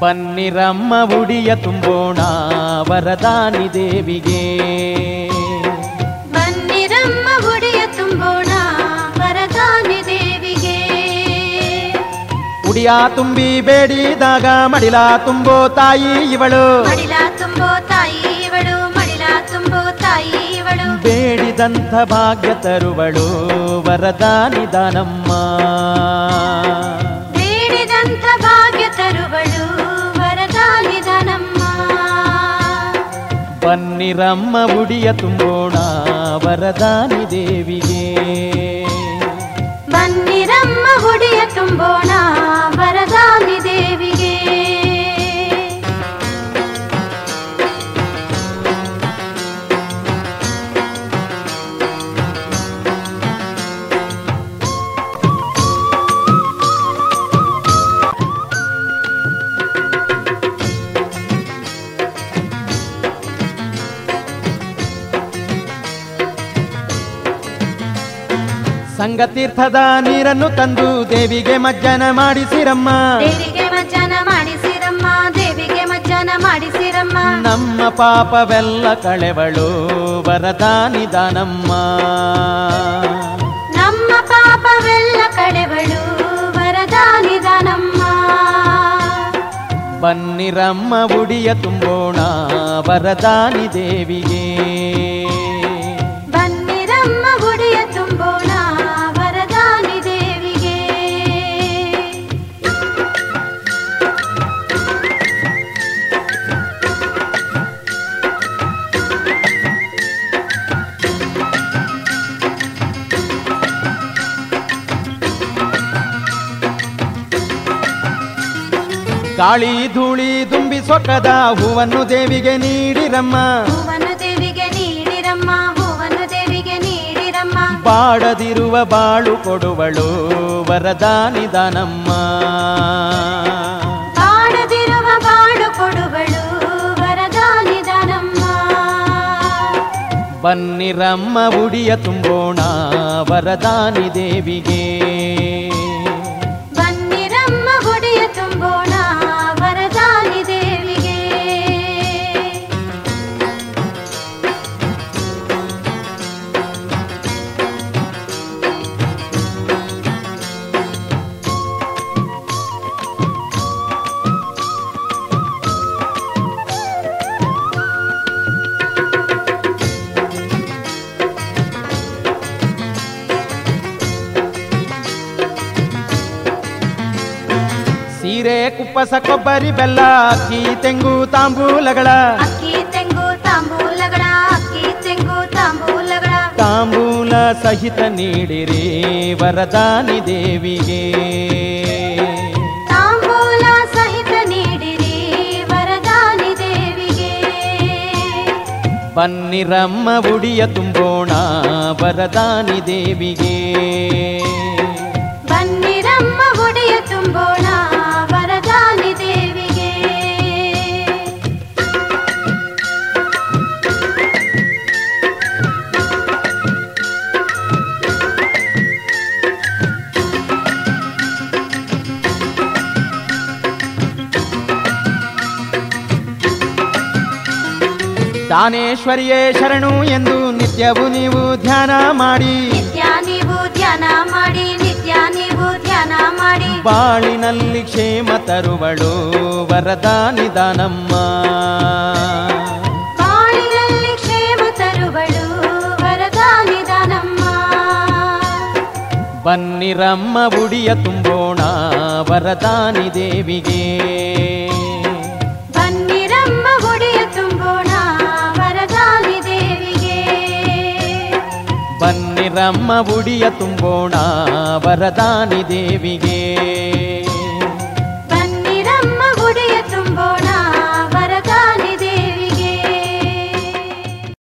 ಬನ್ನಿರಮ್ಮ ಉಡಿಯ ತುಂಬೋಣ ವರದಾನಿ ದೇವಿಗೆ ಬನ್ನಿರಮ್ಮ ಉಡಿಯ ತುಂಬೋಣ ವರದಾನಿ ದೇವಿಗೆ ಉಡಿಯ ತುಂಬಿ ಬೇಡಿದಾಗ ಮಡಿಲ ತುಂಬೋ ತಾಯಿ ಇವಳು ಮಡಿಲ ತುಂಬೋ ತಾಯಿ ಇವಳು ಮಡಿಲ ತುಂಬೋ ತಾಯಿ ಇವಳು ಬೇಡಿದಂಥ ಭಾಗ್ಯ ತರುವಳು ವರದಾನಿ ದಾನಮ್ಮ ಬೇಡಿದಂಥ ಭಾಗ್ಯ ತರುವಳು ವರದಾನಿ ದಾನಮ್ಮ ಬನ್ನಿರಮ್ಮ ಉಡಿಯ ತುಂಬೋಣ ವರದಾನಿ ದೇವಿಗೆ ಬನ್ನಿರಮ್ಮ ಉಡಿಯ ತುಂಬೋಣ ವರದಾನಿ ದೇವಿಗೆ ಸಂಗತೀರ್ಥದ ನೀರನ್ನು ತಂದು ದೇವಿಗೆ ಮಜ್ಜನ ಮಾಡಿಸಿರಮ್ಮ ದೇವಿಗೆ ಮಜ್ಜನ ಮಾಡಿಸಿರಮ್ಮ ದೇವಿಗೆ ಮಜ್ಜನ ಮಾಡಿಸಿರಮ್ಮ ನಮ್ಮ ಪಾಪವೆಲ್ಲ ಕಳೆವಳು ವರದಾನಿ ದಾನಮ್ಮ ನಮ್ಮ ಪಾಪವೆಲ್ಲ ಕಳೆವಳು ವರದಾನಿ ದಾನಮ್ಮ ಬನ್ನಿರಮ್ಮ ಉಡಿಯ ತುಂಬೋಣ ವರದಾನಿ ದೇವಿಗೆ ಬನ್ನಿರಮ್ಮ ಗುಡಿಯ ತುಂಬೋಣ ವರದಾನಿ ದೇವಿಗೆ ಗಾಳಿ ಧೂಳಿ ದುಂಬಿ ಸೊಕ್ಕದ ಹೂವನ್ನು ದೇವಿಗೆ ನೀಡಿರಮ್ಮ ಹೂವನ್ನು ದೇವಿಗೆ ನೀಡಿರಮ್ಮ ಹೂವನ್ನು ದೇವಿಗೆ ನೀಡಿರಮ್ಮ ಬಾಡದಿರುವ ಬಾಳು ಕೊಡುವಳು ವರದಾನಿ ದಾನಮ್ಮ ಬಾಡದಿರುವ ಬಾಡು ಕೊಡುವಳು ವರದಾನಿ ದಾನಮ್ಮ ಬನ್ನಿರಮ್ಮ ಉಡಿಯ ತುಂಬೋಣ ವರದಾನಿ ದೇವಿಗೆ ಬನ್ನಿರಮ್ಮ ಗುಡಿಯ ತುಂಬೋಣ ವರದಾನಿ ದೇವಿಗೆ ಸೀರೆ ಕುಪ್ಪಸ ಕೊಬ್ಬರಿ ಬೆಲ್ಲ ಅಕ್ಕಿ ತೆಂಗು ತಾಂಬೂಲಗಳ ಅಕ್ಕಿ ತೆಂಗು ತಾಂಬೂಲಗಳ ಅಕ್ಕಿ ತೆಂಗು ತಾಂಬೂಲಗಳ ತಾಂಬೂಲ ಸಹಿತ ನೀಡಿರಿ ವರದಾನಿ ದೇವಿಗೆ ತಾಂಬೂಲ ಸಹಿತ ನೀಡಿರಿ ವರದಾನಿ ದೇವಿಗೆ ಬನ್ನಿರಮ್ಮ ಉಡಿಯ ತುಂಬೋಣ ವರದಾನಿ ದೇವಿಗೆ ಬನ್ನಿರಮ್ಮ ಗುಡಿಯ ತುಂಬೋಣ ವರದಾನಿ ದೇವಿಗೆ ದಾನೇಶ್ವರಿಯೇ ಶರಣು ಎಂದು ನಿತ್ಯವೂ ನೀವು ಧ್ಯಾನ ಮಾಡಿ ನಿತ್ಯ ನೀವು ಧ್ಯಾನ ಮಾಡಿ ನಿತ್ಯ ನೀವು ಧ್ಯಾನ ಮಾಡಿ ಬಾಳಿನಲ್ಲಿ ಕ್ಷೇಮ ತರುವಳು ವರದಾನಿ ದಾನಮ್ಮ ಬಾಳಿನಲ್ಲಿ ಕ್ಷೇಮ ತರುವಳು ವರದಾನಿ ದಾನಮ್ಮ ಬನ್ನಿರಮ್ಮ ಉಡಿಯ ತುಂಬೋಣ ವರದಾನಿ ದೇವಿಗೆ ಬನ್ನಿರಮ್ಮ ಗುಡಿಯ ತುಂಬೋಣ ವರದಾನಿ ದೇವಿಗೆ ಬನ್ನಿರಮ್ಮ ಉಡಿಯ ತುಂಬೋಣ ವರದಾನಿ ದೇವಿಗೆ